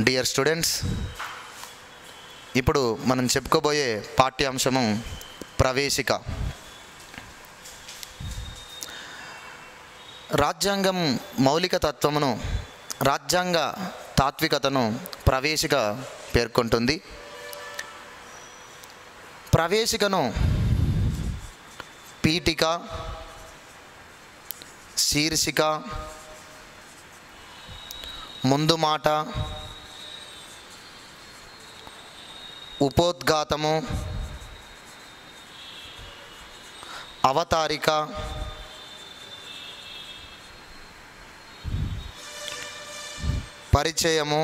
dear students ఇప్పుడు మనం చెప్పుకోబోయే పాఠ్యాంశము ప్రవేశిక రాజ్యాంగం మౌలిక తత్వమును రాజ్యాంగ తాత్వికతను ప్రవేశిక పేర్కొంటుంది ప్రవేశికను పీఠిక శీర్షిక ముందు మాట ఉపోద్ఘాతము అవతారిక పరిచయము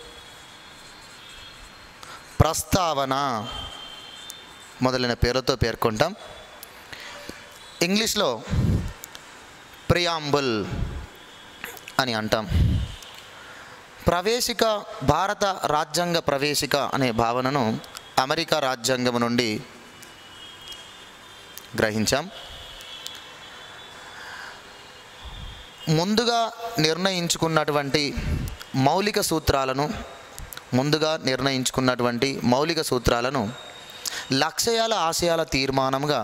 ప్రస్తావన మొదలైన పేరుతో పేర్కొంటాం ఇంగ్లీష్లో ప్రియాంబుల్ అని అంటాం ప్రవేశిక భారత రాజ్యాంగ ప్రవేశిక అనే భావనను అమెరికా రాజ్యాంగం నుండి గ్రహించాం ముందుగా నిర్ణయించుకున్నటువంటి మౌలిక సూత్రాలను ముందుగా నిర్ణయించుకున్నటువంటి మౌలిక సూత్రాలను లక్ష్యాల ఆశయాల తీర్మానంగా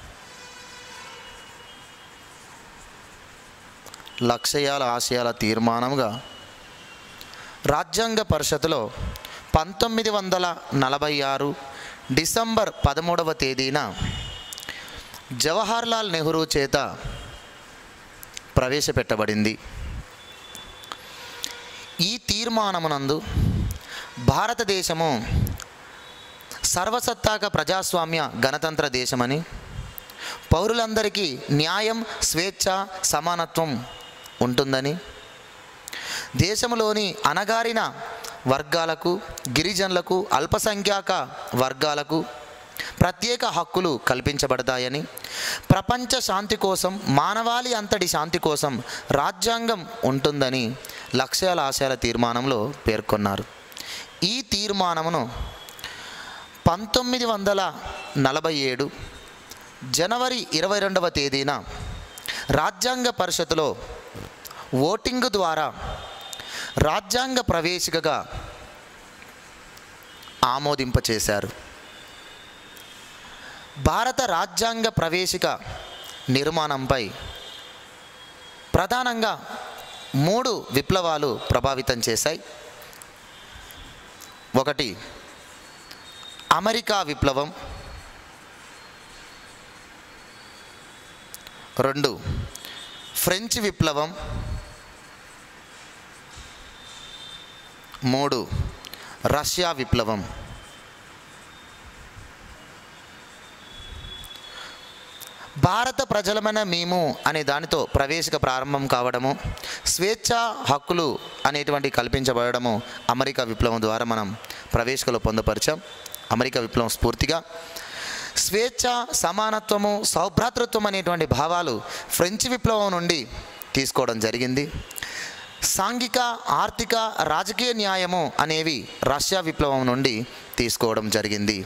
లక్ష్యాల ఆశయాల తీర్మానంగా రాజ్యాంగ పరిషత్తులో పంతొమ్మిది వందల నలభై ఆరు డిసెంబర్ పదమూడవ తేదీన జవహర్లాల్ నెహ్రూ చేత ప్రవేశపెట్టబడింది ఈ తీర్మానమునందు భారతదేశము సర్వసత్తాక ప్రజాస్వామ్య గణతంత్ర దేశమని పౌరులందరికీ న్యాయం స్వేచ్ఛ సమానత్వం ఉంటుందని దేశంలోని అణగారిన వర్గాలకు గిరిజనులకు అల్పసంఖ్యాక వర్గాలకు ప్రత్యేక హక్కులు కల్పించబడతాయని ప్రపంచ శాంతి కోసం మానవాళి అంతటి శాంతి కోసం రాజ్యాంగం ఉంటుందని లక్ష్యాల ఆశయాల తీర్మానంలో పేర్కొన్నారు ఈ తీర్మానమును పంతొమ్మిది వందల నలభై ఏడు జనవరి ఇరవై రెండవ తేదీన రాజ్యాంగ పరిషత్తులో ఓటింగ్ ద్వారా రాజ్యాంగ ప్రవేశికగా ఆమోదింపచేశారు భారత రాజ్యాంగ ప్రవేశిక నిర్మాణంపై ప్రధానంగా మూడు విప్లవాలు ప్రభావితం చేశాయి ఒకటి అమెరికా విప్లవం రెండు ఫ్రెంచ్ విప్లవం మూడు రష్యా విప్లవం భారత ప్రజలమైన మేము అనే దానితో ప్రవేశిక ప్రారంభం కావడము స్వేచ్ఛ హక్కులు అనేటువంటి కల్పించబడము అమెరికా విప్లవం ద్వారా మనం ప్రవేశికలో పొందపరిచాం అమెరికా విప్లవం స్ఫూర్తిగా స్వేచ్ఛ సమానత్వము సౌభ్రాతృత్వం అనేటువంటి భావాలు ఫ్రెంచ్ విప్లవం నుండి తీసుకోవడం జరిగింది సాంఘిక ఆర్థిక రాజకీయ న్యాయము అనేవి రష్యా విప్లవం నుండి తీసుకోవడం జరిగింది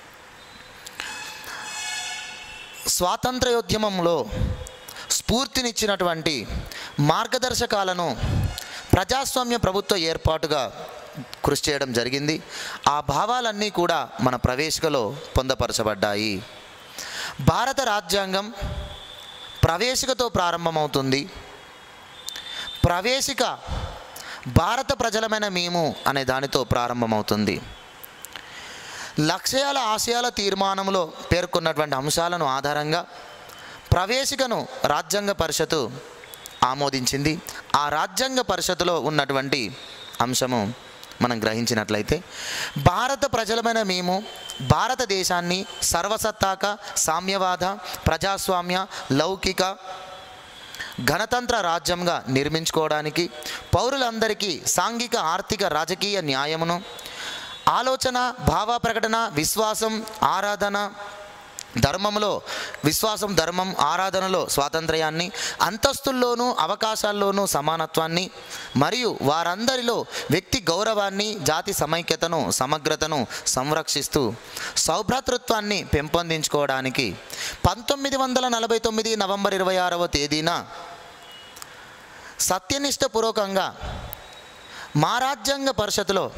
స్వాతంత్రయోద్యమంలో స్ఫూర్తినిచ్చినటువంటి మార్గదర్శకాలను ప్రజాస్వామ్య ప్రభుత్వ ఏర్పాటుగా కృషి చేయడం జరిగింది ఆ భావాలన్నీ కూడా మన ప్రవేశికలో పొందపరచబడ్డాయి భారత రాజ్యాంగం ప్రవేశికతో ప్రారంభమవుతుంది ప్రవేశిక భారత ప్రజలమైన మేము అనే దానితో ప్రారంభమవుతుంది లక్ష్యాల ఆశయాల తీర్మానంలో పేర్కొన్నటువంటి అంశాలను ఆధారంగా ప్రవేశికను రాజ్యాంగ పరిషత్తు ఆమోదించింది ఆ రాజ్యాంగ పరిషత్తులో ఉన్నటువంటి అంశము మనం గ్రహించినట్లయితే భారత ప్రజలమైన మేము భారతదేశాన్ని సర్వసత్తాక సామ్యవాద ప్రజాస్వామ్య లౌకిక గణతంత్ర రాజ్యంగా నిర్మించుకోవడానికి పౌరులందరికీ సాంఘిక ఆర్థిక రాజకీయ న్యాయమును ఆలోచన భావ ప్రకటన విశ్వాసం ఆరాధన ధర్మంలో విశ్వాసం ధర్మం ఆరాధనలో స్వాతంత్ర్యాన్ని అంతస్తుల్లోనూ అవకాశాల్లోనూ సమానత్వాన్ని మరియు వారందరిలో వ్యక్తి గౌరవాన్ని జాతి సమైక్యతను సమగ్రతను సంరక్షిస్తూ సౌభ్రాతృత్వాన్ని పెంపొందించుకోవడానికి పంతొమ్మిది వందల నలభై తొమ్మిది నవంబర్ ఇరవై ఆరవ తేదీన సత్యనిష్టపూర్వకంగా మా రాజ్యాంగ పరిషత్తులో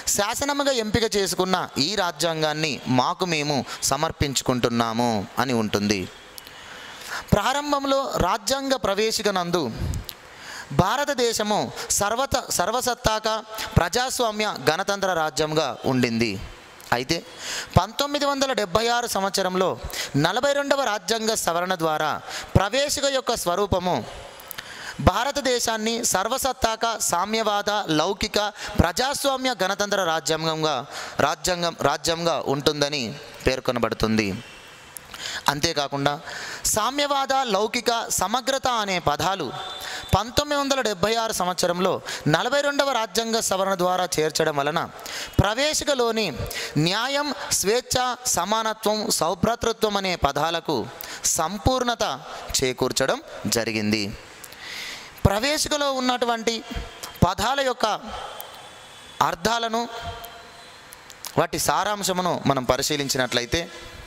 శాసనముగా ఎంపిక చేసుకున్న ఈ రాజ్యాంగాన్ని మాకు మేము సమర్పించుకుంటున్నాము అని ఉంటుంది ప్రారంభంలో రాజ్యాంగ ప్రవేశిక నందు భారతదేశము సర్వత సర్వసత్తాక ప్రజాస్వామ్య గణతంత్ర రాజ్యంగా ఉండింది అయితే పంతొమ్మిది వందల డెబ్భై ఆరు సంవత్సరంలో నలభై రెండవ రాజ్యాంగ సవరణ ద్వారా ప్రవేశిక యొక్క స్వరూపము భారతదేశాన్ని సర్వసత్తాక సామ్యవాద లౌకిక ప్రజాస్వామ్య గణతంత్ర రాజ్యాంగంగా రాజ్యాంగం రాజ్యంగా ఉంటుందని పేర్కొనబడుతుంది అంతేకాకుండా సామ్యవాద లౌకిక సమగ్రత అనే పదాలు పంతొమ్మిది వందల డెబ్భై ఆరు సంవత్సరంలో నలభై రెండవ రాజ్యాంగ సవరణ ద్వారా చేర్చడం వలన ప్రవేశికలోని న్యాయం స్వేచ్ఛ సమానత్వం సౌభ్రాతృత్వం అనే పదాలకు సంపూర్ణత చేకూర్చడం జరిగింది ప్రవేశికలో ఉన్నటువంటి పదాల యొక్క అర్థాలను వాటి సారాంశమును మనం పరిశీలించినట్లయితే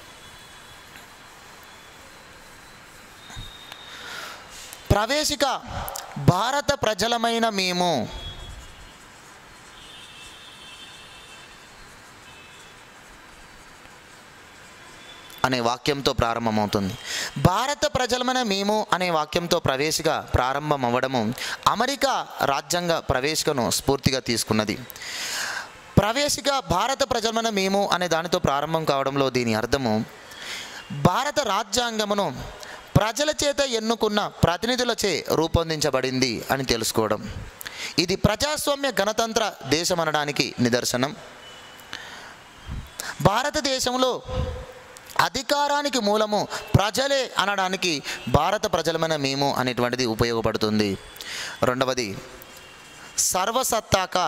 ప్రవేశిక భారత ప్రజలమైన మేము అనే వాక్యంతో ప్రారంభమవుతుంది భారత ప్రజలమైన మేము అనే వాక్యంతో ప్రవేశిక ప్రారంభం అవ్వడము అమెరికా రాజ్యాంగ ప్రవేశికను స్ఫూర్తిగా తీసుకున్నది ప్రవేశిక భారత ప్రజలమైన మేము అనే దానితో ప్రారంభం కావడంలో దీని అర్థము భారత రాజ్యాంగమును ప్రజల చేత ఎన్నుకున్న ప్రతినిధులచే రూపొందించబడింది అని తెలుసుకోవడం ఇది ప్రజాస్వామ్య గణతంత్ర దేశం అనడానికి నిదర్శనం భారతదేశంలో అధికారానికి మూలము ప్రజలే అనడానికి భారత ప్రజలమైన మేము అనేటువంటిది ఉపయోగపడుతుంది రెండవది సర్వసత్తాక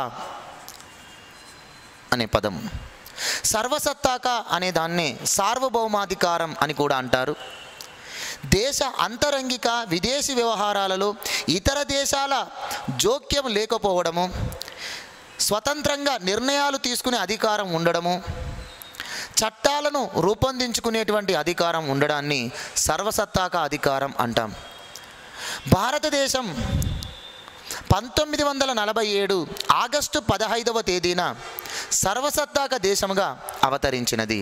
అనే పదం సర్వసత్తాక అనే దాన్ని సార్వభౌమాధికారం అని కూడా అంటారు దేశ అంతరంగిక విదేశీ వ్యవహారాలలో ఇతర దేశాల జోక్యం లేకపోవడము స్వతంత్రంగా నిర్ణయాలు తీసుకునే అధికారం ఉండడము చట్టాలను రూపొందించుకునేటువంటి అధికారం ఉండడాన్ని సర్వసత్తాక అధికారం అంటాం భారతదేశం పంతొమ్మిది వందల నలభై ఏడు ఆగస్టు పదహైదవ తేదీన సర్వసత్తాక దేశముగా అవతరించినది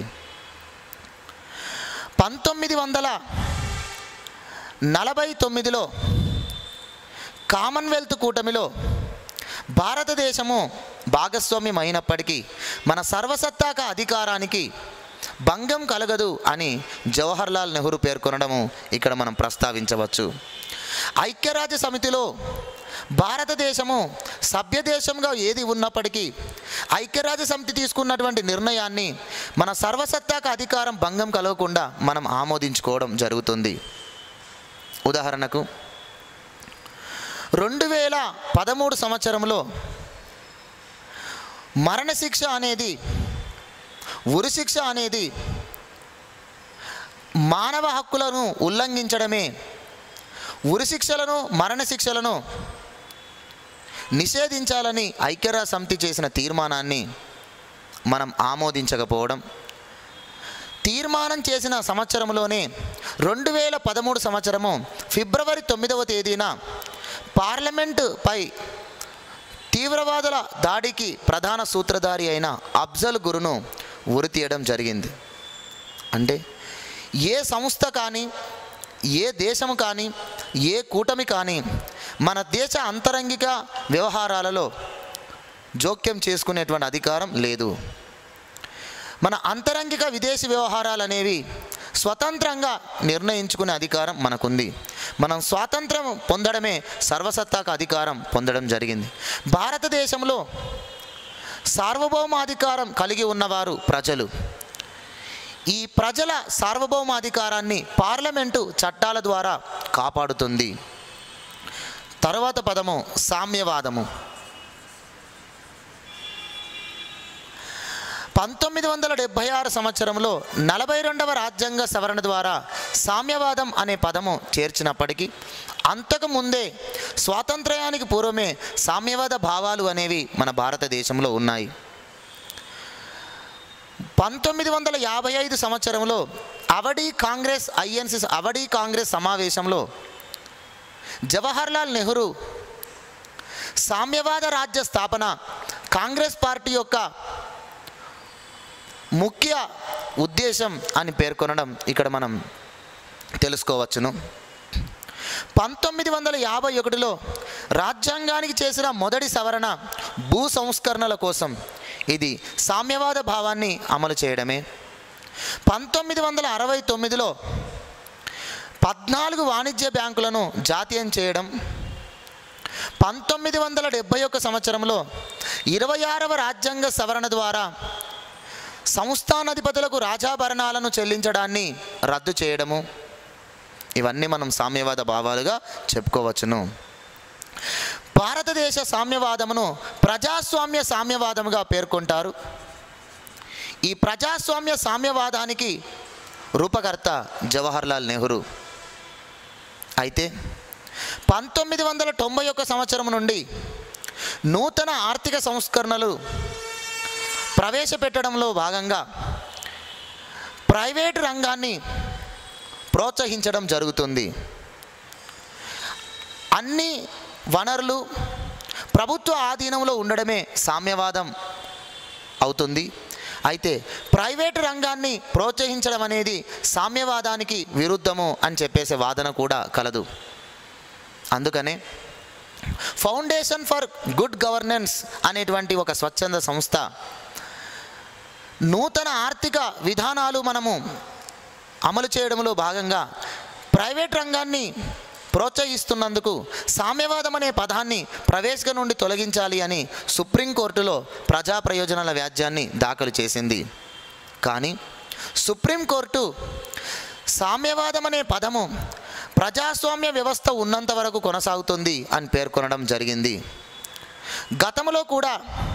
పంతొమ్మిది వందల నలభై తొమ్మిదిలో కామన్వెల్త్ కూటమిలో భారతదేశము భాగస్వామ్యం అయినప్పటికీ మన సర్వసత్తాక అధికారానికి భంగం కలగదు అని జవహర్లాల్ నెహ్రూ పేర్కొనడము ఇక్కడ మనం ప్రస్తావించవచ్చు ఐక్యరాజ్య సమితిలో భారతదేశము సభ్యదేశంగా ఏది ఉన్నప్పటికీ ఐక్యరాజ్య సమితి తీసుకున్నటువంటి నిర్ణయాన్ని మన సర్వసత్తాక అధికారం భంగం కలగకుండా మనం ఆమోదించుకోవడం జరుగుతుంది ఉదాహరణకు రెండు వేల పదమూడు సంవత్సరంలో మరణశిక్ష అనేది ఉరిశిక్ష అనేది మానవ హక్కులను ఉల్లంఘించడమే ఉరిశిక్షలను మరణశిక్షలను నిషేధించాలని ఐక్యరాజ్య సమితి చేసిన తీర్మానాన్ని మనం ఆమోదించకపోవడం తీర్మానం చేసిన సంవత్సరంలోనే రెండు వేల పదమూడు సంవత్సరము ఫిబ్రవరి తొమ్మిదవ తేదీన పార్లమెంటుపై తీవ్రవాదుల దాడికి ప్రధాన సూత్రధారి అయిన అఫ్జల్ గురును ఉరి తీయడం జరిగింది అంటే ఏ సంస్థ కానీ ఏ దేశము కానీ ఏ కూటమి కానీ మన దేశ అంతరంగిక వ్యవహారాలలో జోక్యం చేసుకునేటువంటి అధికారం లేదు మన అంతరంగిక విదేశీ వ్యవహారాలు అనేవి స్వతంత్రంగా నిర్ణయించుకునే అధికారం మనకుంది మనం స్వాతంత్రం పొందడమే సర్వసత్తాక అధికారం పొందడం జరిగింది భారతదేశంలో సార్వభౌమాధికారం కలిగి ఉన్నవారు ప్రజలు ఈ ప్రజల సార్వభౌమాధికారాన్ని పార్లమెంటు చట్టాల ద్వారా కాపాడుతుంది తరువాత పదము సామ్యవాదము పంతొమ్మిది వందల డెబ్భై ఆరు సంవత్సరంలో నలభై రెండవ రాజ్యాంగ సవరణ ద్వారా సామ్యవాదం అనే పదము చేర్చినప్పటికీ అంతకు ముందే స్వాతంత్ర్యానికి పూర్వమే సామ్యవాద భావాలు అనేవి మన భారతదేశంలో ఉన్నాయి పంతొమ్మిది వందల యాభై ఐదు సంవత్సరంలో Avadi Congress INC Avadi Congress సమావేశంలో జవహర్లాల్ నెహ్రూ సామ్యవాద రాజ్య స్థాపన కాంగ్రెస్ పార్టీ యొక్క ముఖ్య ఉద్దేశం అని పేర్కొనడం ఇక్కడ మనం తెలుసుకోవచ్చును పంతొమ్మిది వందల యాభై ఒకటిలో రాజ్యాంగానికి చేసిన మొదటి సవరణ భూ సంస్కరణల కోసం ఇది సామ్యవాద భావాన్ని అమలు చేయడమే పంతొమ్మిది వందల అరవై తొమ్మిదిలో పద్నాలుగు వాణిజ్య బ్యాంకులను జాతీయం చేయడం పంతొమ్మిది వందల డెబ్భై ఒక్క సంవత్సరంలో ఇరవై ఆరవ రాజ్యాంగ సవరణ ద్వారా సంస్థానాధిపతులకు రాజాభరణాలను చెల్లించడాన్ని రద్దు చేయడము ఇవన్నీ మనం సామ్యవాద భావాలుగా చెప్పుకోవచ్చును భారతదేశ సామ్యవాదమును ప్రజాస్వామ్య సామ్యవాదముగా పేర్కొంటారు ఈ ప్రజాస్వామ్య సామ్యవాదానికి రూపకర్త జవహర్లాల్ నెహ్రూ అయితే పంతొమ్మిది వందల తొంభై ఒక్క సంవత్సరం నుండి నూతన ఆర్థిక సంస్కరణలు ప్రవేశపెట్టడంలో భాగంగా ప్రైవేటు రంగాన్ని ప్రోత్సహించడం జరుగుతుంది అన్ని వనరులు ప్రభుత్వ ఆధీనంలో ఉండడమే సామ్యవాదం అవుతుంది అయితే ప్రైవేటు రంగాన్ని ప్రోత్సహించడం అనేది సామ్యవాదానికి విరుద్ధము అని చెప్పేసే వాదన కూడా కలదు అందుకనే ఫౌండేషన్ ఫర్ గుడ్ గవర్నెన్స్ అనేటువంటి ఒక స్వచ్ఛంద సంస్థ నూతన ఆర్థిక విధానాలు మనము అమలు చేయడంలో భాగంగా ప్రైవేట్ రంగాన్ని ప్రోత్సహిస్తున్నందుకు సామ్యవాదం అనే పదాన్ని ప్రవేశిక నుండి తొలగించాలి అని సుప్రీంకోర్టులో ప్రజా ప్రయోజనాల వ్యాజ్యాన్ని దాఖలు చేసింది కానీ సుప్రీంకోర్టు సామ్యవాదం అనే పదము ప్రజాస్వామ్య వ్యవస్థ ఉన్నంత వరకు కొనసాగుతుంది అని పేర్కొనడం జరిగింది గతంలో కూడా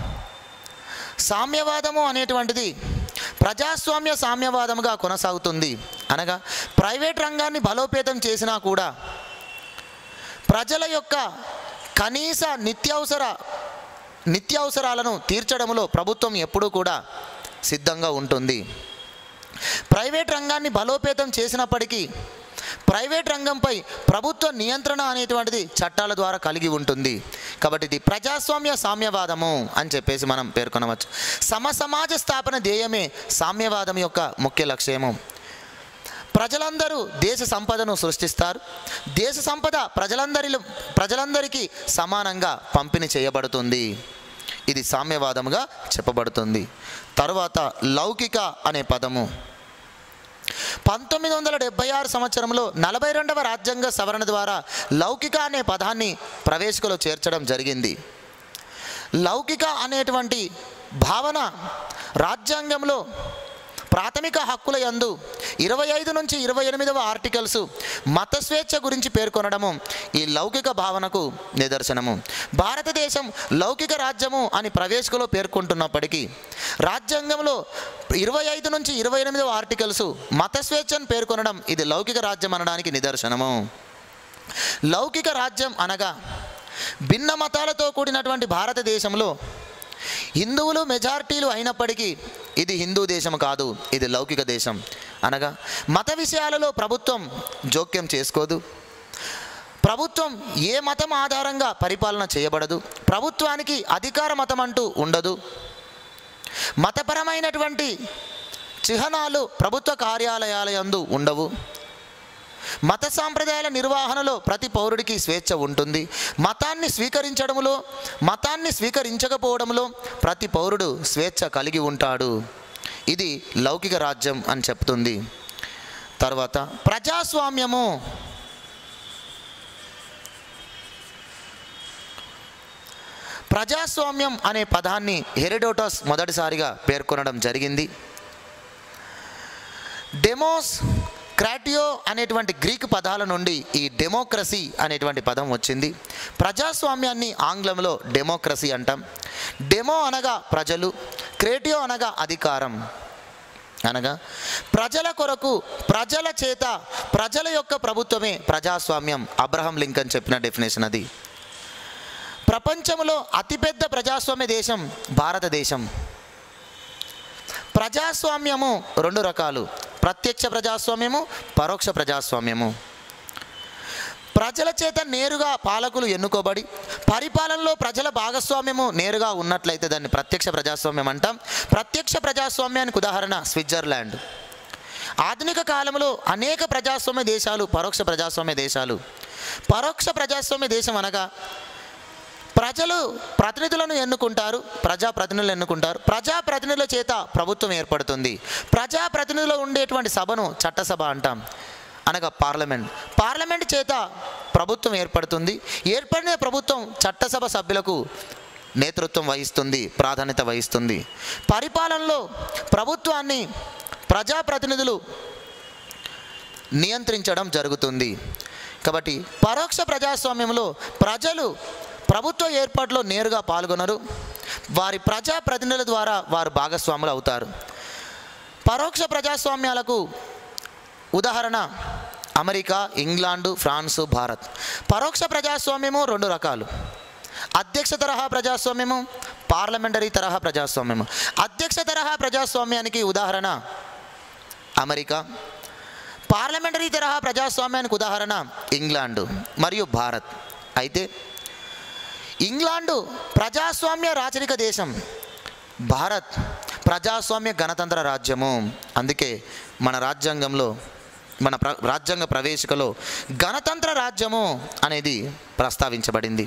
సామ్యవాదము అనేటువంటిది ప్రజాస్వామ్య సామ్యవాదముగా కొనసాగుతుంది అనగా ప్రైవేట్ రంగాన్ని బలోపేతం చేసినా కూడా ప్రజల యొక్క కనీస నిత్యావసర నిత్యావసరాలను తీర్చడంలో ప్రభుత్వం ఎప్పుడూ కూడా సిద్ధంగా ఉంటుంది ప్రైవేట్ రంగాన్ని బలోపేతం చేసినప్పటికీ ప్రైవేట్ రంగంపై ప్రభుత్వ నియంత్రణ అనేటువంటిది చట్టాల ద్వారా కలిగి ఉంటుంది కాబట్టి ఇది ప్రజాస్వామ్య సామ్యవాదము అని చెప్పేసి మనం పేర్కొనవచ్చు సమసమాజ స్థాపన ధ్యేయమే సామ్యవాదం యొక్క ముఖ్య లక్ష్యము ప్రజలందరూ దేశ సంపదను సృష్టిస్తారు దేశ సంపద ప్రజలందరిలో ప్రజలందరికీ సమానంగా పంపిణీ చేయబడుతుంది ఇది సామ్యవాదముగా చెప్పబడుతుంది తరువాత లౌకిక అనే పదము పంతొమ్మిది వందల డెబ్బై ఆరు సంవత్సరంలో నలభై రెండవ రాజ్యాంగ సవరణ ద్వారా లౌకిక అనే పదాన్ని ప్రవేశికలో చేర్చడం జరిగింది లౌకిక అనేటువంటి భావన రాజ్యాంగంలో ప్రాథమిక హక్కుల యందు ఇరవై ఐదు నుంచి ఇరవై ఎనిమిదవ ఆర్టికల్స్ మత స్వేచ్ఛ గురించి పేర్కొనడము ఈ లౌకిక భావనకు నిదర్శనము భారతదేశం లౌకిక రాజ్యము అని ప్రవేశికలో పేర్కొంటున్నప్పటికీ రాజ్యాంగంలో ఇరవై ఐదు నుంచి ఇరవై ఎనిమిదవ ఆర్టికల్స్ మత స్వేచ్ఛను పేర్కొనడం ఇది లౌకిక రాజ్యం అనడానికి నిదర్శనము లౌకిక రాజ్యం అనగా భిన్న మతాలతో కూడినటువంటి భారతదేశంలో హిందువులు మెజారిటీలు అయినప్పటికీ ఇది హిందూ దేశం కాదు ఇది లౌకిక దేశం అనగా మత విషయాలలో ప్రభుత్వం జోక్యం చేసుకోదు ప్రభుత్వం ఏ మతం ఆధారంగా పరిపాలన చేయబడదు ప్రభుత్వానికి అధికార మతం అంటూ ఉండదు మతపరమైనటువంటి చిహ్నాలు ప్రభుత్వ కార్యాలయాల యందు ఉండవు మత సాంప్రదాయాల నిర్వహణలో ప్రతి పౌరుడికి స్వేచ్ఛ ఉంటుంది మతాన్ని స్వీకరించడంలో మతాన్ని స్వీకరించకపోవడంలో ప్రతి పౌరుడు స్వేచ్ఛ కలిగి ఉంటాడు ఇది లౌకిక రాజ్యం అని చెప్తుంది తర్వాత ప్రజాస్వామ్యము ప్రజాస్వామ్యం అనే పదాన్ని హెరిడోటస్ మొదటిసారిగా పేర్కొనడం జరిగింది డెమోస్ క్రాటియో అనేటువంటి గ్రీక్ పదాల నుండి ఈ డెమోక్రసీ అనేటువంటి పదం వచ్చింది ప్రజాస్వామ్యాన్ని ఆంగ్లంలో డెమోక్రసీ అంటాం డెమో అనగా ప్రజలు క్రేటియో అనగా అధికారం అనగా ప్రజల కొరకు ప్రజల చేత ప్రజల యొక్క ప్రభుత్వమే ప్రజాస్వామ్యం అబ్రహం లింకన్ చెప్పిన డెఫినేషన్ అది ప్రపంచంలో అతిపెద్ద ప్రజాస్వామ్య దేశం భారతదేశం ప్రజాస్వామ్యము రెండు రకాలు ప్రత్యక్ష ప్రజాస్వామ్యము పరోక్ష ప్రజాస్వామ్యము ప్రజల చేత నేరుగా పాలకులు ఎన్నుకోబడి పరిపాలనలో ప్రజల భాగస్వామ్యము నేరుగా ఉన్నట్లయితే దాన్ని ప్రత్యక్ష ప్రజాస్వామ్యం అంటాం ప్రత్యక్ష ప్రజాస్వామ్యానికి ఉదాహరణ స్విట్జర్లాండ్ ఆధునిక కాలంలో అనేక ప్రజాస్వామ్య దేశాలు పరోక్ష ప్రజాస్వామ్య దేశాలు పరోక్ష ప్రజాస్వామ్య దేశం అనగా ప్రజలు ప్రతినిధులను ఎన్నుకుంటారు ప్రజాప్రతినిధులు ఎన్నుకుంటారు ప్రజాప్రతినిధుల చేత ప్రభుత్వం ఏర్పడుతుంది ప్రజాప్రతినిధులు ఉండేటువంటి సభను చట్టసభ అంటాం అనగా పార్లమెంట్ పార్లమెంట్ చేత ప్రభుత్వం ఏర్పడుతుంది ఏర్పడిన ప్రభుత్వం చట్టసభ సభ్యులకు నేతృత్వం వహిస్తుంది ప్రాధాన్యత వహిస్తుంది పరిపాలనలో ప్రభుత్వాన్ని ప్రజాప్రతినిధులు నియంత్రించడం జరుగుతుంది కాబట్టి పరోక్ష ప్రజాస్వామ్యంలో ప్రజలు ప్రభుత్వ ఏర్పాటులో నేరుగా పాల్గొనరు వారి ప్రజాప్రతినిధుల ద్వారా వారు భాగస్వాములు అవుతారు పరోక్ష ప్రజాస్వామ్యాలకు ఉదాహరణ అమెరికా ఇంగ్లాండు ఫ్రాన్సు భారత్ పరోక్ష ప్రజాస్వామ్యము రెండు రకాలు అధ్యక్ష తరహా ప్రజాస్వామ్యము పార్లమెంటరీ తరహా ప్రజాస్వామ్యము అధ్యక్ష తరహా ప్రజాస్వామ్యానికి ఉదాహరణ అమెరికా పార్లమెంటరీ తరహా ప్రజాస్వామ్యానికి ఉదాహరణ ఇంగ్లాండు మరియు భారత్ అయితే ఇంగ్లాండు ప్రజాస్వామ్య రాచరిక దేశం భారత్ ప్రజాస్వామ్య గణతంత్ర రాజ్యము అందుకే మన రాజ్యాంగంలో మన ప్ర రాజ్యాంగ ప్రవేశికలో గణతంత్ర రాజ్యము అనేది ప్రస్తావించబడింది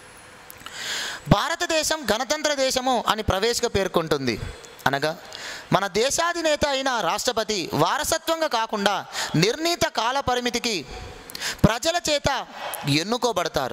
భారతదేశం గణతంత్ర దేశము అని ప్రవేశిక పేర్కొంటుంది అనగా మన దేశాధినేత అయిన రాష్ట్రపతి వారసత్వంగా కాకుండా నిర్ణీత కాల పరిమితికి ప్రజల చేత ఎన్నుకోబడతారు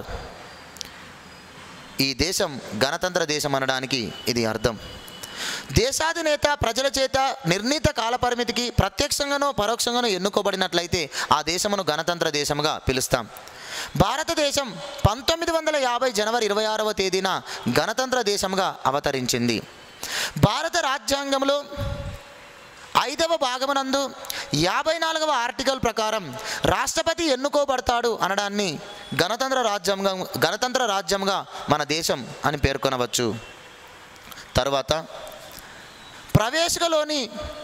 ఈ దేశం గణతంత్ర దేశం అనడానికి ఇది అర్థం దేశాధినేత ప్రజల చేత నిర్ణీత కాలపరిమితికి ప్రత్యక్షంగానో పరోక్షంగానో ఎన్నుకోబడినట్లయితే ఆ దేశమును గణతంత్ర దేశముగా పిలుస్తాం భారతదేశం పంతొమ్మిది వందల యాభై జనవరి ఇరవై ఆరవ తేదీన గణతంత్ర దేశంగా అవతరించింది భారత రాజ్యాంగంలో ఐదవ భాగమునందు యాభై నాలుగవ ఆర్టికల్ ప్రకారం రాష్ట్రపతి ఎన్నుకోబడతాడు అనడాన్ని గణతంత్ర రాజ్యంగా గణతంత్ర రాజ్యంగా మన దేశం అని పేర్కొనవచ్చు తర్వాత ప్రవేశికలోని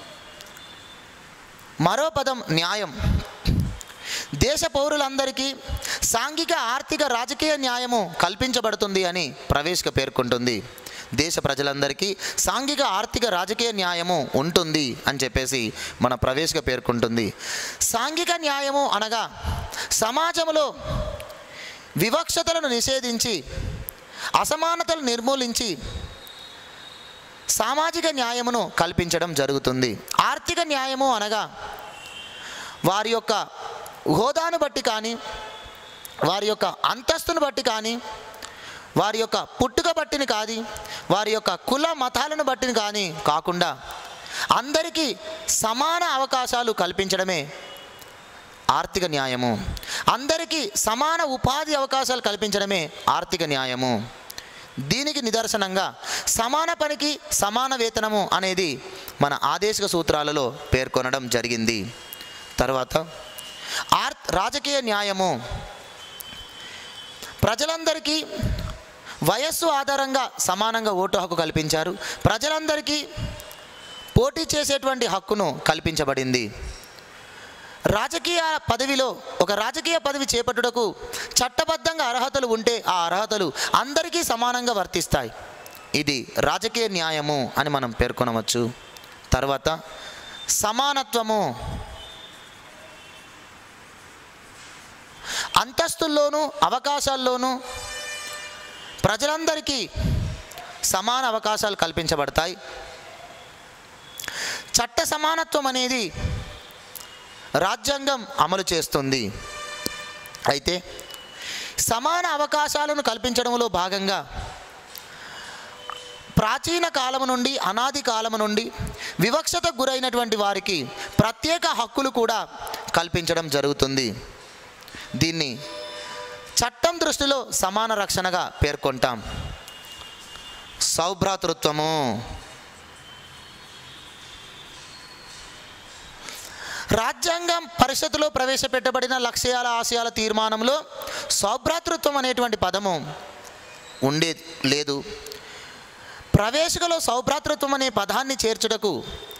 మరో పదం న్యాయం దేశ పౌరులందరికీ సాంఘిక ఆర్థిక రాజకీయ న్యాయము కల్పించబడుతుంది అని ప్రవేశిక పేర్కొంటుంది దేశ ప్రజలందరికీ సాంఘిక ఆర్థిక రాజకీయ న్యాయము ఉంటుంది అని చెప్పేసి మన ప్రవేశిక పేర్కొంటుంది సాంఘిక న్యాయము అనగా సమాజంలో వివక్షతలను నిషేధించి అసమానతలు నిర్మూలించి సామాజిక న్యాయమును కల్పించడం జరుగుతుంది ఆర్థిక న్యాయము అనగా వారి యొక్క హోదాను బట్టి కానీ వారి యొక్క అంతస్తును బట్టి కానీ వారి యొక్క పుట్టుక బట్టిని కాది వారి యొక్క కుల మతాలను బట్టిని కానీ కాకుండా అందరికీ సమాన అవకాశాలు కల్పించడమే ఆర్థిక న్యాయము అందరికీ సమాన ఉపాధి అవకాశాలు కల్పించడమే ఆర్థిక న్యాయము దీనికి నిదర్శనంగా సమాన పనికి సమాన వేతనము అనేది మన ఆదేశిక సూత్రాలలో పేర్కొనడం జరిగింది తర్వాత ఆర్ రాజకీయ న్యాయము ప్రజలందరికీ వయస్సు ఆధారంగా సమానంగా ఓటు హక్కు కల్పించారు ప్రజలందరికీ పోటీ చేసేటువంటి హక్కును కల్పించబడింది రాజకీయ పదవిలో ఒక రాజకీయ పదవి చేపట్టుటకు చట్టబద్ధంగా అర్హతలు ఉంటే ఆ అర్హతలు అందరికీ సమానంగా వర్తిస్తాయి ఇది రాజకీయ న్యాయము అని మనం పేర్కొనవచ్చు తర్వాత సమానత్వము అంతస్తుల్లోనూ అవకాశాల్లోనూ ప్రజలందరికీ సమాన అవకాశాలు కల్పించబడతాయి చట్ట సమానత్వం అనేది రాజ్యాంగం అమలు చేస్తుంది అయితే సమాన అవకాశాలను కల్పించడంలో భాగంగా ప్రాచీన కాలము నుండి అనాది కాలము నుండి వివక్షతకు గురైనటువంటి వారికి ప్రత్యేక హక్కులు కూడా కల్పించడం జరుగుతుంది దీన్ని చట్టం దృష్టిలో సమాన రక్షణగా పేర్కొంటాం సౌభ్రాతృత్వము రాజ్యాంగం పరిషత్తులో ప్రవేశపెట్టబడిన లక్ష్యాల ఆశయాల తీర్మానంలో సౌభ్రాతృత్వం అనేటువంటి పదము ఉండే లేదు ప్రవేశికలో సౌభ్రాతృత్వం అనే పదాన్ని చేర్చుటకు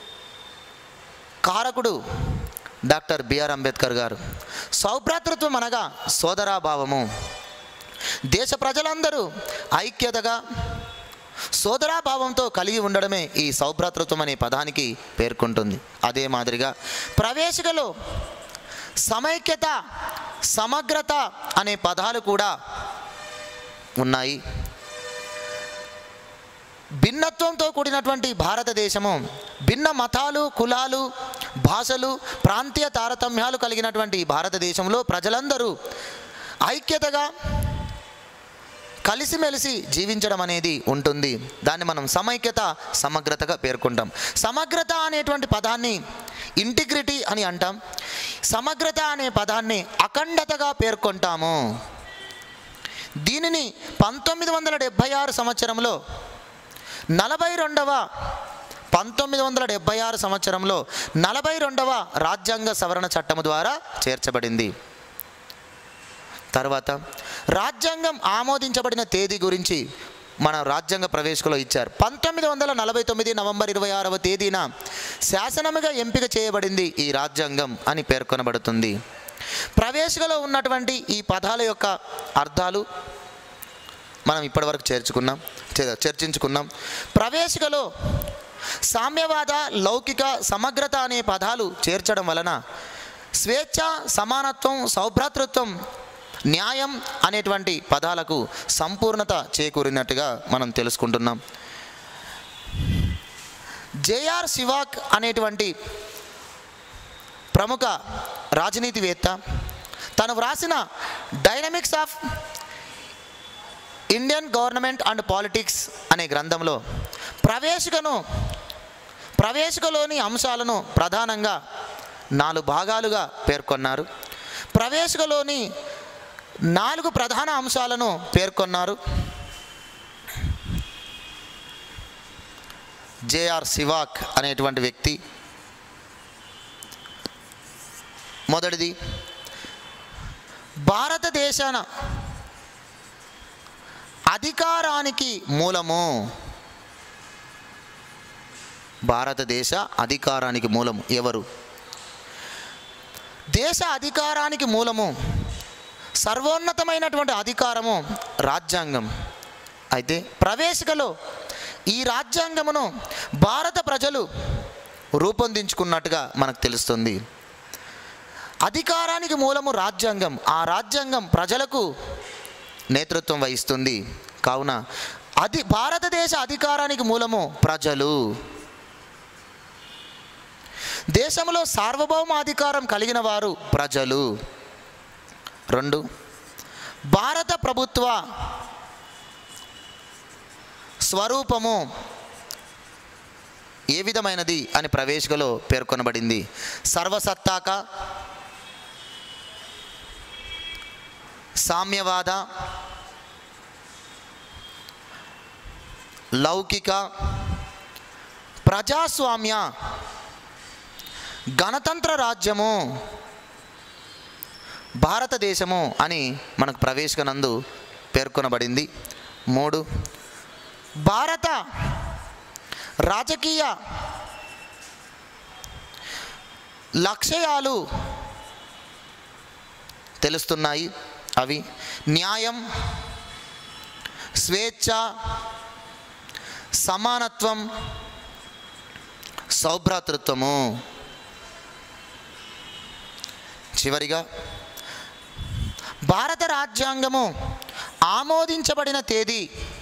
కారకుడు డాక్టర్ బిఆర్ అంబేద్కర్ గారు సౌభ్రాతృత్వం అనగా సోదరాభావము దేశ ప్రజలందరూ ఐక్యతగా సోదరాభావంతో కలిగి ఉండడమే ఈ సౌభ్రాతృత్వం అనే పదానికి పేర్కొంటుంది అదే మాదిరిగా ప్రవేశికలో సమైక్యత సమగ్రత అనే పదాలు కూడా ఉన్నాయి భిన్నత్వంతో కూడినటువంటి భారతదేశము భిన్న మతాలు కులాలు భాషలు ప్రాంతీయ తారతమ్యాలు కలిగినటువంటి ఈ భారతదేశంలో ప్రజలందరూ ఐక్యతగా కలిసిమెలిసి జీవించడం అనేది ఉంటుంది దాన్ని మనం సమైక్యత సమగ్రతగా పేర్కొంటాం సమగ్రత అనేటువంటి పదాన్ని ఇంటిగ్రిటీ అని అంటాం సమగ్రత అనే పదాన్ని అఖండతగా పేర్కొంటాము దీనిని పంతొమ్మిది వందల డెబ్భై ఆరు సంవత్సరంలో నలభై రెండవ పంతొమ్మిది వందల డెబ్భై ఆరు సంవత్సరంలో నలభై రెండవ రాజ్యాంగ సవరణ చట్టము ద్వారా చేర్చబడింది తర్వాత రాజ్యాంగం ఆమోదించబడిన తేదీ గురించి మన రాజ్యాంగ ప్రవేశకులో ఇచ్చారు పంతొమ్మిది వందల నలభై తొమ్మిది నవంబర్ ఇరవై ఆరవ తేదీన శాసనముగా ఎంపిక చేయబడింది ఈ రాజ్యాంగం అని పేర్కొనబడుతుంది ప్రవేశికలో ఉన్నటువంటి ఈ పదాల యొక్క అర్థాలు మనం ఇప్పటివరకు చేర్చుకున్నాం చే- చర్చించుకున్నాం ప్రవేశికలో సామ్యవాద లౌకిక సమగ్రత అనే పదాలు చేర్చడం వలన స్వేచ్ఛ సమానత్వం సౌభ్రాతృత్వం న్యాయం అనేటువంటి పదాలకు సంపూర్ణత చేకూరినట్టుగా మనం తెలుసుకుంటున్నాం జేఆర్ శివాక్ అనేటువంటి ప్రముఖ రాజనీతివేత్త తను వ్రాసిన dynamics of Indian government and politics అనే గ్రంథంలో ప్రవేశికను ప్రవేశికలోని అంశాలను ప్రధానంగా నాలుగు భాగాలుగా పేర్కొన్నారు ప్రవేశికలోని నాలుగు ప్రధాన అంశాలను పేర్కొన్నారు జేఆర్ సివాక్ అనేటువంటి వ్యక్తి మొదటిది భారతదేశాన అధికారానికి మూలము భారతదేశ అధికారానికి మూలము ఎవరు దేశ అధికారానికి మూలము సర్వోన్నతమైనటువంటి అధికారము రాజ్యాంగం అయితే ప్రవేశికలో ఈ రాజ్యాంగమును భారత ప్రజలు రూపొందించుకున్నట్టుగా మనకు తెలుస్తుంది అధికారానికి మూలము రాజ్యాంగం ఆ రాజ్యాంగం ప్రజలకు నేతృత్వం వహిస్తుంది కావున అది భారతదేశ అధికారానికి మూలము ప్రజలు దేశంలో సార్వభౌమ అధికారం కలిగిన వారు ప్రజలు రెండు భారత ప్రభుత్వ స్వరూపము ఏ విధమైనది అని ప్రవేశికలో పేర్కొనబడింది సర్వసత్తాక సామ్యవాద లౌకిక ప్రజాస్వామ్య గణతంత్ర రాజ్యము భారతదేశము అని మనకు ప్రవేశకనందు పేర్కొనబడింది మూడు భారత రాజకీయ లక్ష్యాలు తెలుస్తున్నాయి అవి న్యాయం స్వేచ్ఛ సమానత్వం సౌభ్రాతృత్వము చివరిగా భారత రాజ్యాంగము ఆమోదించబడిన తేదీ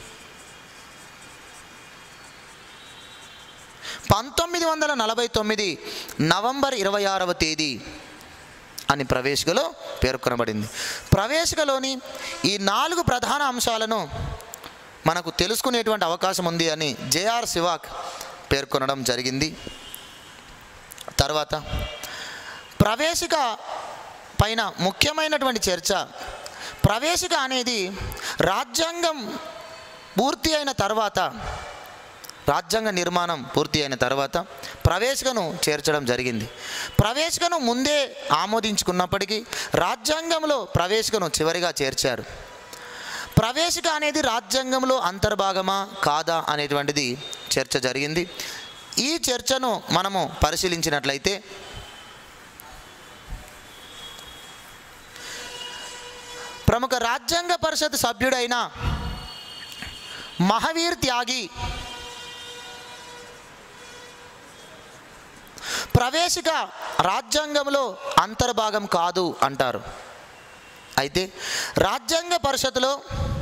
పంతొమ్మిది వందల నలభై తొమ్మిది నవంబర్ ఇరవై ఆరవ తేదీ అని ప్రవేశికలో పేర్కొనబడింది ప్రవేశికలోని ఈ నాలుగు ప్రధాన అంశాలను మనకు తెలుసుకునేటువంటి అవకాశం ఉంది అని జేఆర్ శివాక్ పేర్కొనడం జరిగింది తర్వాత ప్రవేశిక పైన ముఖ్యమైనటువంటి చర్చ ప్రవేశిక అనేది రాజ్యాంగం పూర్తి అయిన తర్వాత రాజ్యాంగ నిర్మాణం పూర్తి అయిన తర్వాత ప్రవేశికను చేర్చడం జరిగింది ప్రవేశికను ముందే ఆమోదించుకున్నప్పటికీ రాజ్యాంగంలో ప్రవేశికను చివరిగా చేర్చారు ప్రవేశిక అనేది రాజ్యాంగంలో అంతర్భాగమా కాదా అనేటువంటిది చర్చ జరిగింది ఈ చర్చను మనము ప్రముఖ రాజ్యాంగ పరిషత్ సభ్యుడైన మహావీర్ త్యాగి ప్రవేశిక రాజ్యాంగంలో అంతర్భాగం కాదు అంటారు అయితే రాజ్యాంగ పరిషత్తులో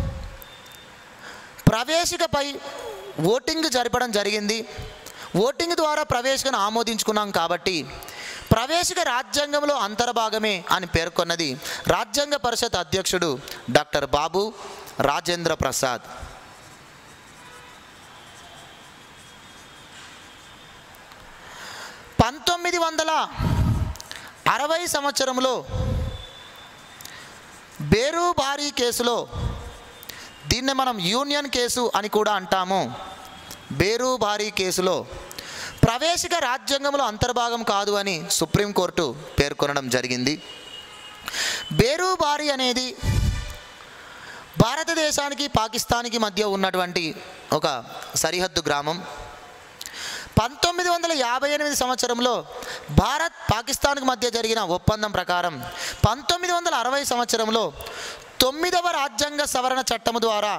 ప్రవేశికపై ఓటింగ్ జరపడం జరిగింది ఓటింగ్ ద్వారా ప్రవేశికను ఆమోదించుకున్నాం కాబట్టి ప్రవేశిక రాజ్యాంగంలో అంతర్భాగమే అని పేర్కొన్నది రాజ్యాంగ పరిషత్ అధ్యక్షుడు డాక్టర్ బాబు రాజేంద్ర ప్రసాద్ పంతొమ్మిది వందల అరవై సంవత్సరంలో బేరుబారీ కేసులో దీన్ని మనం యూనియన్ కేసు అని కూడా అంటాము బేరుబారీ కేసులో ప్రవేశిక రాజ్యాంగంలో అంతర్భాగం కాదు అని సుప్రీంకోర్టు పేర్కొనడం జరిగింది బేరుబారీ అనేది భారతదేశానికి పాకిస్తాన్కి మధ్య ఉన్నటువంటి ఒక సరిహద్దు గ్రామం పంతొమ్మిది వందల యాభై ఎనిమిది సంవత్సరంలో భారత్ పాకిస్తాన్కు మధ్య జరిగిన ఒప్పందం ప్రకారం పంతొమ్మిది వందల అరవై సంవత్సరంలో తొమ్మిదవ రాజ్యాంగ సవరణ చట్టము ద్వారా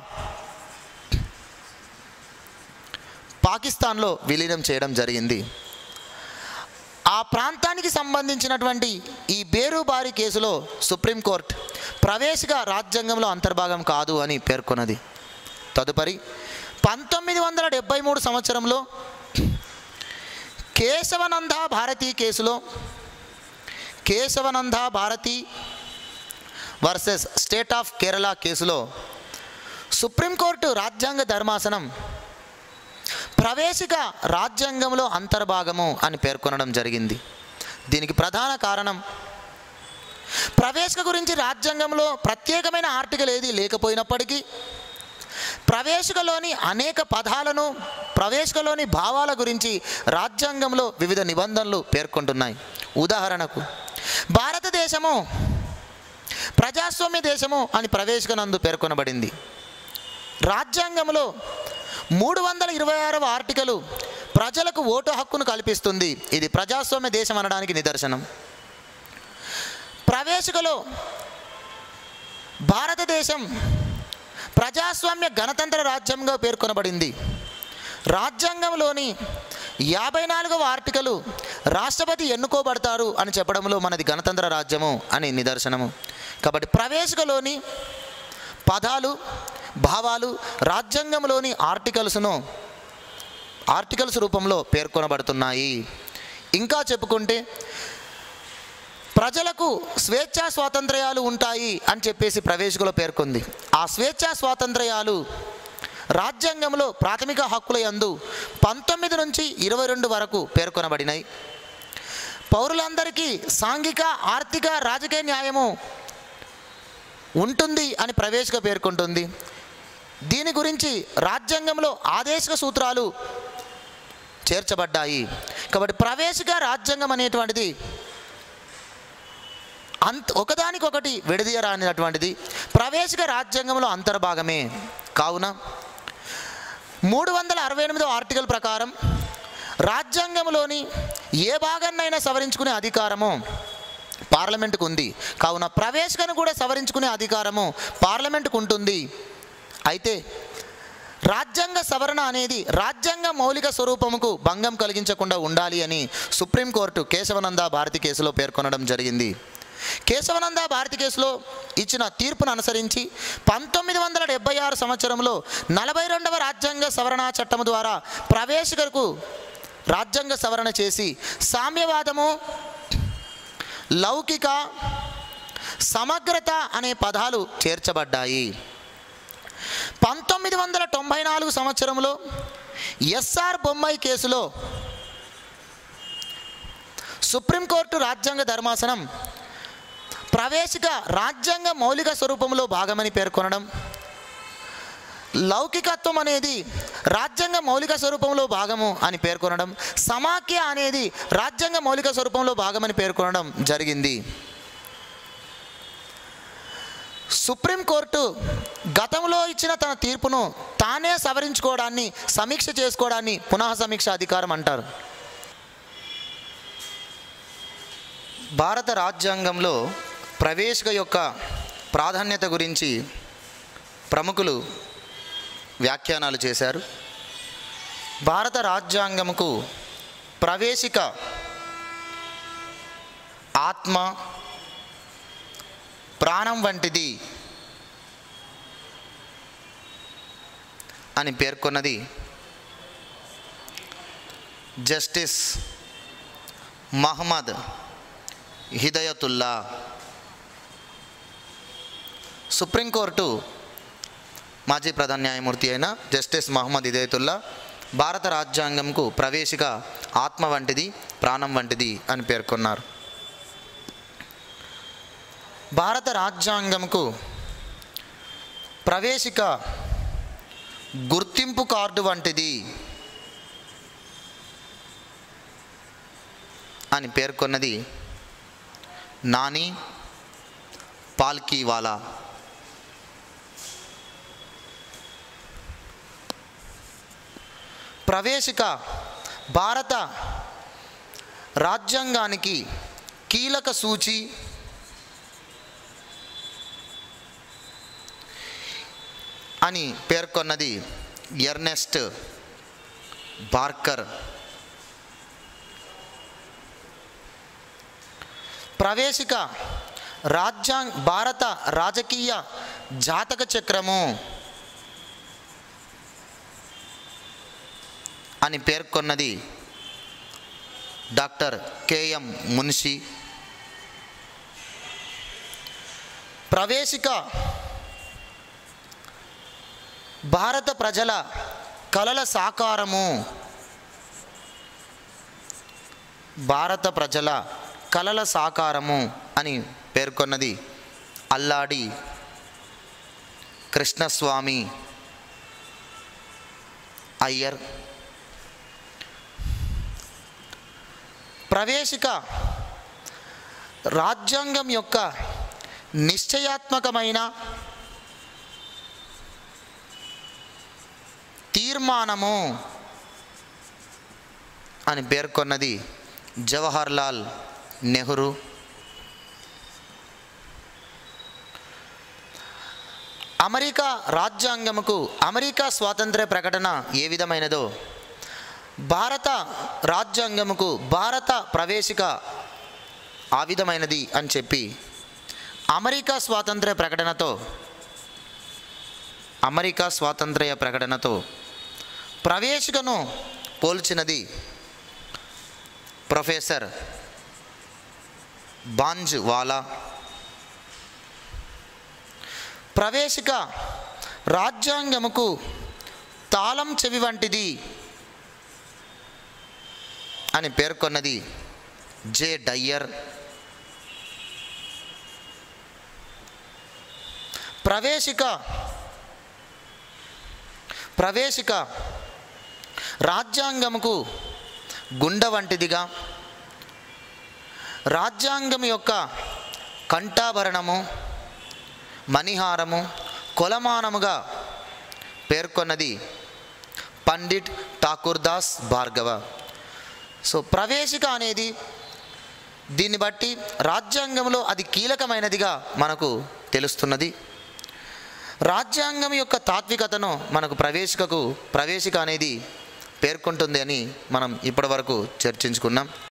పాకిస్తాన్లో విలీనం చేయడం జరిగింది ఆ ప్రాంతానికి సంబంధించినటువంటి ఈ బేరుబారి కేసులో సుప్రీంకోర్టు ప్రవేశిక రాజ్యాంగంలో అంతర్భాగం కాదు అని పేర్కొన్నది తదుపరి పంతొమ్మిది వందల డెబ్బై మూడు సంవత్సరంలో కేశవనంద భారతి కేసులో Keshavananda Bharati versus state of Kerala కేసులో సుప్రీంకోర్టు రాజ్యాంగ ధర్మాసనం ప్రవేశిక రాజ్యాంగంలో అంతర్భాగము అని పేర్కొనడం జరిగింది దీనికి ప్రధాన కారణం ప్రవేశిక గురించి రాజ్యాంగంలో ప్రత్యేకమైన ఆర్టికల్ ఏది లేకపోయినప్పటికీ ప్రవేశికలోని అనేక పదాలను ప్రవేశికలోని భావాల గురించి రాజ్యాంగంలో వివిధ నిబంధనలు పేర్కొంటున్నాయి ఉదాహరణకు భారతదేశము ప్రజాస్వామ్య దేశము అని ప్రవేశికనందు పేర్కొనబడింది రాజ్యాంగంలో మూడు వందల ఇరవై ఆరవ ఆర్టికలు ప్రజలకు ఓటు హక్కును కల్పిస్తుంది ఇది ప్రజాస్వామ్య దేశం అనడానికి నిదర్శనం ప్రవేశికలో భారతదేశం ప్రజాస్వామ్య గణతంత్ర రాజ్యంగా పేర్కొనబడింది రాజ్యాంగంలోని యాభై నాలుగవ ఆర్టికలు రాష్ట్రపతి ఎన్నుకోబడతారు అని చెప్పడంలో మనది గణతంత్ర రాజ్యము అని నిదర్శనము కాబట్టి ప్రవేశికలోని పదాలు భావాలు రాజ్యాంగంలోని ఆర్టికల్స్ను ఆర్టికల్స్ రూపంలో పేర్కొనబడుతున్నాయి ఇంకా చెప్పుకుంటే ప్రజలకు స్వేచ్ఛా స్వాతంత్ర్యాలు ఉంటాయి అని చెప్పేసి ప్రవేశికలో పేర్కొంది ఆ స్వేచ్ఛా స్వాతంత్ర్యాలు రాజ్యాంగంలో ప్రాథమిక హక్కుల యందు పంతొమ్మిది నుంచి ఇరవై రెండు వరకు పేర్కొనబడినాయి పౌరులందరికీ సాంఘిక ఆర్థిక రాజకీయ న్యాయము ఉంటుంది అని ప్రవేశిక పేర్కొంటుంది దీని గురించి రాజ్యాంగంలో ఆదేశిక సూత్రాలు చేర్చబడ్డాయి కాబట్టి ప్రవేశిక రాజ్యాంగం అనేటువంటిది అంత ఒకదానికొకటి విడదీయరానినటువంటిది ప్రవేశిక రాజ్యాంగంలో అంతర్భాగమే కావున మూడు వందల అరవై ఎనిమిదో ఆర్టికల్ ప్రకారం రాజ్యాంగంలోని ఏ భాగాన్నైనా సవరించుకునే అధికారము పార్లమెంటుకు ఉంది కావున ప్రవేశికను కూడా సవరించుకునే అధికారము పార్లమెంటుకు ఉంటుంది అయితే రాజ్యాంగ సవరణ అనేది రాజ్యాంగ మౌలిక స్వరూపముకు భంగం కలిగించకుండా ఉండాలి అని సుప్రీంకోర్టు కేశవనంద భారతి కేసులో పేర్కొనడం జరిగింది కేశవనంద భారతి కేసులో ఇచ్చిన తీర్పును అనుసరించి పంతొమ్మిది వందల డెబ్బై ఆరు సంవత్సరంలో నలభై రెండవ రాజ్యాంగ సవరణ చట్టం ద్వారా ప్రవేశికకు రాజ్యాంగ సవరణ చేసి సామ్యవాదము లౌకిక సమగ్రత అనే పదాలు చేర్చబడ్డాయి పంతొమ్మిది వందల తొంభై నాలుగు సంవత్సరంలో ఎస్ఆర్ బొమ్మాయి కేసులో సుప్రీంకోర్టు రాజ్యాంగ ధర్మాసనం ప్రవేశిక రాజ్యాంగ మౌలిక స్వరూపంలో భాగమని పేర్కొనడం లౌకికత్వం అనేది రాజ్యాంగ మౌలిక స్వరూపంలో భాగము అని పేర్కొనడం సమాఖ్య అనేది రాజ్యాంగ మౌలిక స్వరూపంలో భాగమని పేర్కొనడం జరిగింది సుప్రీంకోర్టు గతంలో ఇచ్చిన తన తీర్పును తానే సవరించుకోవడాన్ని సమీక్ష చేసుకోవడాన్ని పునః సమీక్ష అధికారం అంటారు భారత రాజ్యాంగంలో ప్రవేశిక యొక్క ప్రాధాన్యత గురించి ప్రముఖులు వ్యాఖ్యానాలు చేశారు భారత రాజ్యాంగముకు ప్రవేశిక ఆత్మ ప్రాణం వంటిది అని పేర్కొన్నది జస్టిస్ మహమ్మద్ హిదయతుల్లా సుప్రీంకోర్టు మాజీ ప్రధాన న్యాయమూర్తి అయిన జస్టిస్ మహమ్మద్ హిదయతుల్లా భారత రాజ్యాంగంకు ప్రవేశిక ఆత్మ వంటిది ప్రాణం వంటిది అని పేర్కొన్నారు భారత రాజ్యాంగంకు ప్రవేశిక గుర్తింపు కార్డు వంటిది అని పేర్కొన్నది నాని పాల్కీవాలా ప్రవేశిక భారత రాజ్యాంగానికి కీలక సూచి అని పేర్కొన్నది ఎర్నెస్ట్ బార్కర్ ప్రవేశిక రాజ్యాంగ భారత రాజకీయ జాతక చక్రము అని పేర్కొన్నది డాక్టర్ కేఎం మున్షి ప్రవేశిక భారత ప్రజల కలల సాకారము భారత ప్రజల కలల సాకారము అని పేర్కొన్నది అల్లాడి కృష్ణస్వామి అయ్యర్ ప్రవేశిక రాజ్యాంగం యొక్క నిశ్చయాత్మకమైన తీర్మానము అని పేర్కొన్నది జవహర్లాల్ నెహ్రూ అమెరికా రాజ్యాంగముకు అమెరికా స్వాతంత్ర్య ప్రకటన ఏ విధమైనదో భారత రాజ్యాంగముకు భారత ప్రవేశిక ఆ విధమైనది అని చెప్పి అమెరికా స్వాతంత్ర్య ప్రకటనతో అమెరికా స్వాతంత్ర్య ప్రకటనతో ప్రవేశికను పోల్చినది ప్రొఫెసర్ బాంజ్ వాలా ప్రవేశిక రాజ్యాంగముకు తాళం చెవి వంటిది అని పేర్కొన్నది జే డయ్యర్ ప్రవేశిక ప్రవేశిక రాజ్యాంగముకు గుండ వంటిదిగా రాజ్యాంగం యొక్క కంఠాభరణము మణిహారము కొలమానముగా పేర్కొన్నది పండిట్ ఠాకూర్దాస్ భార్గవ సో ప్రవేశిక అనేది దీన్ని బట్టి రాజ్యాంగంలో అది కీలకమైనదిగా మనకు తెలుస్తున్నది రాజ్యాంగం యొక్క తాత్వికతను మనకు ప్రవేశికకు ప్రవేశిక అనేది పేర్కొంటుంది అని మనం ఇప్పటివరకు చర్చించుకున్నాం